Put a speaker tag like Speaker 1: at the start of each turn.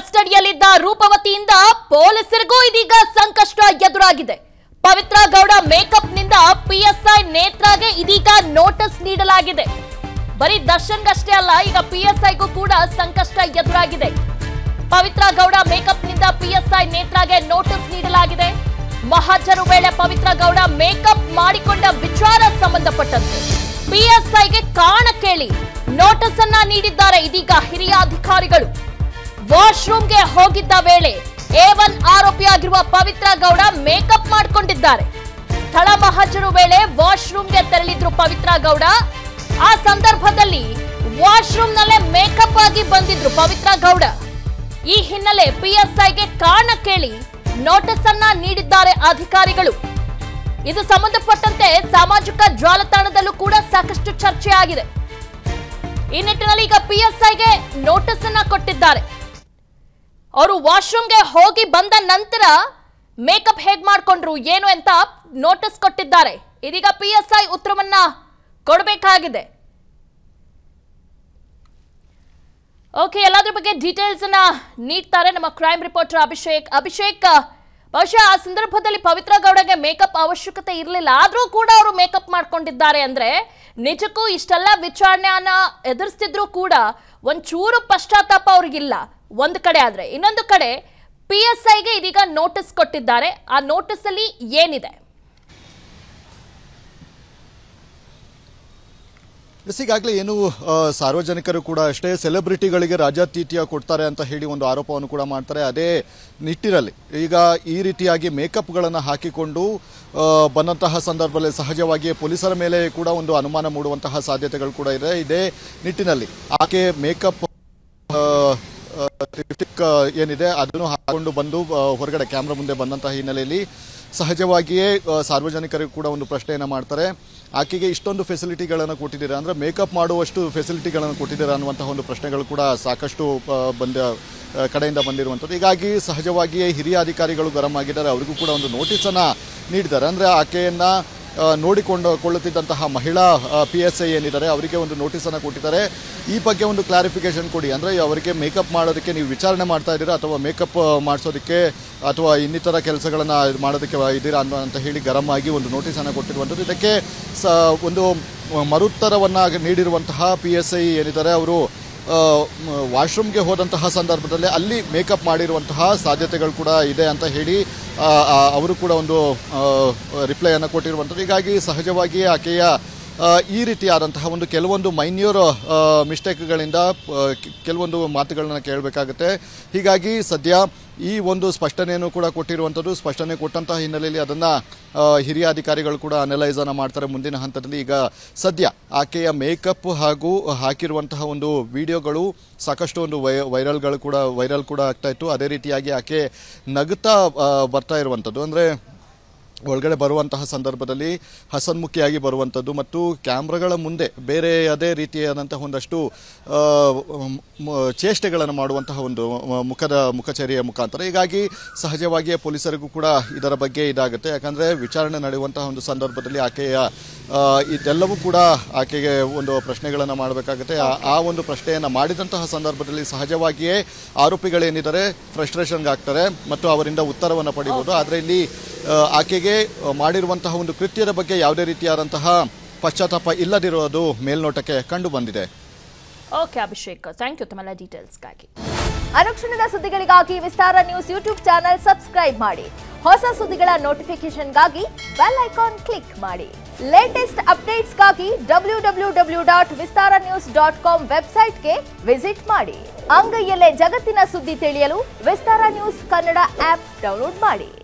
Speaker 1: ಕಸ್ಟಡಿಯಲ್ಲಿದ್ದ ರೂಪವತಿಯಿಂದ ಪೊಲೀಸರಿಗೂ ಇದೀಗ ಸಂಕಷ್ಟ ಎದುರಾಗಿದೆ ಪವಿತ್ರ ಗೌಡ ಮೇಕಪ್ನಿಂದ ಪಿಎಸ್ಐ ನೇತ್ರಾಗೆ ಇದೀಗ ನೋಟಿಸ್ ನೀಡಲಾಗಿದೆ ಬರೀ ದರ್ಶನ್ಗಷ್ಟೇ ಅಲ್ಲ ಈಗ ಪಿಎಸ್ಐಗೂ ಕೂಡ ಸಂಕಷ್ಟ ಎದುರಾಗಿದೆ ಪವಿತ್ರ ಗೌಡ ಮೇಕಪ್ನಿಂದ ಪಿಎಸ್ಐ ನೇತ್ರಾಗೆ ನೋಟಿಸ್ ನೀಡಲಾಗಿದೆ ಮಹಾಜರು ವೇಳೆ ಪವಿತ್ರ ಗೌಡ ಮೇಕಪ್ ಮಾಡಿಕೊಂಡ ವಿಚಾರ ಸಂಬಂಧಪಟ್ಟಂತೆ ಪಿಎಸ್ಐಗೆ ಕಾಣ ಕೇಳಿ ನೋಟಿಸ್ ಅನ್ನ ನೀಡಿದ್ದಾರೆ ಇದೀಗ ಹಿರಿಯ ಅಧಿಕಾರಿಗಳು ವಾಶ್ರೂಮ್ಗೆ ಹೋಗಿದ್ದ ವೇಳೆ ಎ ಒನ್ ಆರೋಪಿಯಾಗಿರುವ ಪವಿತ್ರ ಗೌಡ ಮೇಕಪ್ ಮಾಡಿಕೊಂಡಿದ್ದಾರೆ ಸ್ಥಳ ಮಹಾಜರು ವೇಳೆ ವಾಶ್ರೂಮ್ಗೆ ತೆರಳಿದ್ರು ಪವಿತ್ರ ಗೌಡ ಆ ಸಂದರ್ಭದಲ್ಲಿ ವಾಶ್ರೂಮ್ ನಲ್ಲೇ ಮೇಕಪ್ ಆಗಿ ಬಂದಿದ್ರು ಪವಿತ್ರ ಗೌಡ ಈ ಹಿನ್ನೆಲೆ ಪಿಎಸ್ಐಗೆ ಕಾರಣ ಕೇಳಿ ನೋಟಿಸ್ ಅನ್ನ ನೀಡಿದ್ದಾರೆ ಅಧಿಕಾರಿಗಳು ಇದು ಸಂಬಂಧಪಟ್ಟಂತೆ ಸಾಮಾಜಿಕ ಜಾಲತಾಣದಲ್ಲೂ ಕೂಡ ಸಾಕಷ್ಟು ಚರ್ಚೆ ಆಗಿದೆ ಈ ನಿಟ್ಟಿನಲ್ಲಿ ಈಗ ಪಿಎಸ್ಐಗೆ ನೋಟಿಸ್ ಅನ್ನ ಕೊಟ್ಟಿದ್ದಾರೆ ಅವರು ವಾಶ್ರೂಮ್ಗೆ ಹೋಗಿ ಬಂದ ನಂತರ ಮೇಕಪ್ ಹೇಗ್ ಮಾಡ್ಕೊಂಡ್ರು ಏನು ಅಂತ ನೋಟಿಸ್ ಕೊಟ್ಟಿದ್ದಾರೆ ಇದೀಗ ಪಿಎಸ್ಐ ಉತ್ತರವನ್ನ ಕೊಡಬೇಕಾಗಿದೆ ಓಕೆ ಎಲ್ಲದ್ರ ಬಗ್ಗೆ ಡೀಟೇಲ್ಸ್ ಅನ್ನ ನೀಡ್ತಾರೆ ನಮ್ಮ ಕ್ರೈಮ್ ರಿಪೋರ್ಟರ್ ಅಭಿಷೇಕ್ ಅಭಿಷೇಕ್ ಬಹುಶಃ ಆ ಸಂದರ್ಭದಲ್ಲಿ ಪವಿತ್ರ ಗೌಡಗೆ ಮೇಕಪ್ ಅವಶ್ಯಕತೆ ಇರಲಿಲ್ಲ ಆದ್ರೂ ಕೂಡ ಅವರು ಮೇಕಪ್ ಮಾಡ್ಕೊಂಡಿದ್ದಾರೆ ಅಂದ್ರೆ ನಿಜಕ್ಕೂ ಇಷ್ಟೆಲ್ಲ ವಿಚಾರಣೆಯನ್ನ ಎದುರಿಸ್ತಿದ್ರು ಕೂಡ ಒಂಚೂರು ಪಶ್ಚಾತ್ತಾಪ ಅವ್ರಿಗಿಲ್ಲ ಒಂದು ಕಡೆ ಆದ್ರೆ ಇನ್ನೊಂದು ಕಡೆ ಪಿ ಎಸ್ ಐಗೆ ಇದೀಗ ನೋಟಿಸ್ ಕೊಟ್ಟಿದ್ದಾರೆ ಆ ನೋಟಿಸ್ ಅಲ್ಲಿ ಏನಿದೆ
Speaker 2: ಎಸ್ ಈಗಾಗಲೇ ಏನು ಆ, ಸಾರ್ವಜನಿಕರು ಕೂಡ ಅಷ್ಟೇ ಸೆಲೆಬ್ರಿಟಿಗಳಿಗೆ ರಾಜಾತೀತ್ಯ ಕೊಡ್ತಾರೆ ಅಂತ ಹೇಳಿ ಒಂದು ಆರೋಪವನ್ನು ಕೂಡ ಮಾಡ್ತಾರೆ ಅದೇ ನಿಟ್ಟಿನಲ್ಲಿ ಈಗ ಈ ರೀತಿಯಾಗಿ ಮೇಕಪ್ಗಳನ್ನು ಹಾಕಿಕೊಂಡು ಆ, ಬಂದಂತಹ ಸಂದರ್ಭದಲ್ಲಿ ಸಹಜವಾಗಿ ಪೊಲೀಸರ ಮೇಲೆ ಕೂಡ ಒಂದು ಅನುಮಾನ ಮೂಡುವಂತಹ ಸಾಧ್ಯತೆಗಳು ಕೂಡ ಇದೆ ಇದೇ ನಿಟ್ಟಿನಲ್ಲಿ ಆಕೆ ಮೇಕಪ್ ಲಿಪ್ಸ್ಟಿಕ್ ಏನಿದೆ ಅದನ್ನು ಹಾಕೊಂಡು ಬಂದು ಆ, ಹೊರಗಡೆ ಕ್ಯಾಮ್ರಾ ಮುಂದೆ ಬಂದಂತಹ ಹಿನ್ನೆಲೆಯಲ್ಲಿ ಸಹಜವಾಗಿಯೇ ಆ, ಸಾರ್ವಜನಿಕರಿಗೂ ಕೂಡ ಒಂದು ಪ್ರಶ್ನೆಯನ್ನು ಮಾಡ್ತಾರೆ ಆಕೆಗೆ ಇಷ್ಟೊಂದು ಫೆಸಿಲಿಟಿಗಳನ್ನು ಕೊಟ್ಟಿದ್ದೀರಾ ಅಂದ್ರೆ ಮೇಕಪ್ ಮಾಡುವಷ್ಟು ಫೆಸಿಲಿಟಿಗಳನ್ನು ಕೊಟ್ಟಿದ್ದೀರಾ ಅನ್ನುವಂತಹ ಒಂದು ಪ್ರಶ್ನೆಗಳು ಕೂಡ ಸಾಕಷ್ಟು ಆ, ಬಂದ ಆ, ಕಡೆಯಿಂದ ಬಂದಿರುವಂಥದ್ದು ಹೀಗಾಗಿ ಸಹಜವಾಗಿಯೇ ಹಿರಿಯ ಅಧಿಕಾರಿಗಳು ಗರಂ ಆಗಿದ್ದಾರೆ ಅವರಿಗೂ ಕೂಡ ಒಂದು ನೋಟಿಸನ್ನು ನೀಡಿದ್ದಾರೆ ಅಂದ್ರೆ ಆಕೆಯನ್ನ ಆ, ನೋಡಿಕೊಂಡು ಕೊಳ್ಳುತ್ತಿದ್ದಂತಹ ಮಹಿಳಾ ಪಿ ಎಸ್ ಐ ಏನಿದ್ದಾರೆ ಅವರಿಗೆ ಒಂದು ನೋಟಿಸನ್ನು ಕೊಟ್ಟಿದ್ದಾರೆ ಈ ಬಗ್ಗೆ ಒಂದು ಕ್ಲಾರಿಫಿಕೇಶನ್ ಕೊಡಿ ಅಂದರೆ ಅವರಿಗೆ ಮೇಕಪ್ ಮಾಡೋದಕ್ಕೆ ನೀವು ವಿಚಾರಣೆ ಮಾಡ್ತಾ ಇದ್ದೀರಾ ಅಥವಾ ಮೇಕಪ್ ಮಾಡಿಸೋದಕ್ಕೆ ಅಥವಾ ಇನ್ನಿತರ ಕೆಲಸಗಳನ್ನು ಮಾಡೋದಕ್ಕೆ ಇದ್ದೀರಾ ಅನ್ನೋ ಅಂತ ಹೇಳಿ ಗರಂ ಆಗಿ ಒಂದು ನೋಟಿಸನ್ನು ಕೊಟ್ಟಿರುವಂಥದ್ದು ಇದಕ್ಕೆ ಸ ಒಂದು ಮರುತ್ತರವನ್ನು ನೀಡಿರುವಂತಹ ಪಿ ಎಸ್ ಐ ಏನಿದ್ದಾರೆ ಅವರು ವಾಶ್ರೂಮ್ಗೆ ಹೋದಂತಹ ಸಂದರ್ಭದಲ್ಲಿ ಅಲ್ಲಿ ಮೇಕಪ್ ಮಾಡಿರುವಂತಹ ಸಾಧ್ಯತೆಗಳು ಕೂಡ ಇದೆ ಅಂತ ಹೇಳಿ ಆ, ಆ, ಅವರು ಕೂಡ ಒಂದು ರಿಪ್ಲೈಯನ್ನು ಕೊಟ್ಟಿರುವಂಥದ್ದು ಹೀಗಾಗಿ ಸಹಜವಾಗಿ ಆಕೆಯ ಆ, ಈ ರೀತಿಯಾದಂತಹ ಒಂದು ಕೆಲವೊಂದು ಮೈನ್ಯೂರ್ ಮಿಸ್ಟೇಕ್ಗಳಿಂದ ಕೆಲವೊಂದು ಮಾತುಗಳನ್ನ ಕೇಳಬೇಕಾಗುತ್ತೆ ಹೀಗಾಗಿ ಸದ್ಯ ಈ ಒಂದು ಸ್ಪಷ್ಟನೆಯನ್ನು ಕೂಡ ಕೊಟ್ಟಿರುವಂಥದ್ದು ಸ್ಪಷ್ಟನೆ ಕೊಟ್ಟಂತಹ ಹಿನ್ನೆಲೆಯಲ್ಲಿ ಅದನ್ನು ಹಿರಿಯ ಅಧಿಕಾರಿಗಳು ಕೂಡ ಅನಲೈಸ್ ಅನ್ನ ಮಾಡ್ತಾರೆ ಮುಂದಿನ ಹಂತದಲ್ಲಿ ಈಗ ಸದ್ಯ ಆಕೆಯ ಮೇಕಪ್ ಹಾಗೂ ಹಾಕಿರುವಂತಹ ಒಂದು ವಿಡಿಯೋಗಳು ಸಾಕಷ್ಟು ಒಂದು ವೈ ವೈರಲ್ಗಳು ಕೂಡ ವೈರಲ್ ಕೂಡ ಆಗ್ತಾ ಇತ್ತು ಅದೇ ರೀತಿಯಾಗಿ ಆಕೆ ನಗುತ್ತಾ ಆ, ಬರ್ತಾ ಇರುವಂಥದ್ದು ಅಂದರೆ ಒಳಗಡೆ ಬರುವಂತಹ ಸಂದರ್ಭದಲ್ಲಿ ಹಸನ್ಮುಖಿಯಾಗಿ ಬರುವಂಥದ್ದು ಮತ್ತು ಕ್ಯಾಮ್ರಾಗಳ ಮುಂದೆ ಬೇರೆ ಅದೇ ರೀತಿಯಾದಂತಹ ಒಂದಷ್ಟು ಆ, ಮ- ಚೇಷ್ಟೆಗಳನ್ನು ಮಾಡುವಂತಹ ಒಂದು ಮ- ಮುಖದ ಮುಖಚರ್ಯೆಯ ಮುಖಾಂತರ ಹೀಗಾಗಿ ಸಹಜವಾಗಿಯೇ ಪೊಲೀಸರಿಗೂ ಕೂಡ ಇದರ ಬಗ್ಗೆ ಇದಾಗುತ್ತೆ ಯಾಕಂದರೆ ವಿಚಾರಣೆ ನಡೆಯುವಂತಹ ಒಂದು ಸಂದರ್ಭದಲ್ಲಿ ಆಕೆಯ ಆ, ಇದೆಲ್ಲವೂ ಕೂಡ ಆಕೆಗೆ ಒಂದು ಪ್ರಶ್ನೆಗಳನ್ನು ಮಾಡಬೇಕಾಗುತ್ತೆ ಆ- ಆ ಒಂದು ಪ್ರಶ್ನೆಯನ್ನು ಮಾಡಿದಂತಹ ಸಂದರ್ಭದಲ್ಲಿ ಸಹಜವಾಗಿಯೇ ಆರೋಪಿಗಳೇನಿದ್ದಾರೆ ಫ್ರಸ್ಟ್ರೇಷನ್ಗೆ ಆಗ್ತಾರೆ ಮತ್ತು ಅವರಿಂದ ಉತ್ತರವನ್ನು ಪಡೆಯುವುದು ಆದರೆ ಇಲ್ಲಿ ಆ, ಆಕೆಗೆ ಮಾಡಿರುವಂತಹ ಒಂದು ಕೃತ್ಯದ ಬಗ್ಗೆ ಯಾವುದೇ ರೀತಿಯಾದಂತಹ ಪಶ್ಚಾತ್ತಾಪ ಇಲ್ಲದಿರೋದು ಮೇಲ್ನೋಟಕ್ಕೆ ಕಂಡು ಬಂದಿದೆ
Speaker 1: ಓಕೆ ಅಭಿಷೇಕ್ ಥ್ಯಾಂಕ್ ಯು ತಮ್ಮೆಲ್ಲ ಡೀಟೇಲ್ಸ್ಗಾಗಿ
Speaker 3: ಅನುಕ್ಷಣದ ಸುದ್ದಿಗಳಿಗಾಗಿ Vistara news YouTube channel subscribe ಮಾಡಿ ಹೊಸ ಸುದ್ದಿಗಳ ನೋಟಿಫಿಕೇಶನ್ಗಾಗಿ ಬೆಲ್ ಐಕಾನ್ ಕ್ಲಿಕ್ ಮಾಡಿ ಲೇಟೆಸ್ಟ್ ಅಪ್ಡೇಟ್ಸ್ಗಾಗಿ W W W dot Vistara news dot com ವೆಬ್ಸೈಟ್ಗೆ ವಿಸಿಟ್ ಮಾಡಿ ಅಂಗೈಯಲ್ಲೇ ಜಗತ್ತಿನ ಸುದ್ದಿ ತಿಳಿಯಲು Vistara news Kannada app download ಮಾಡಿ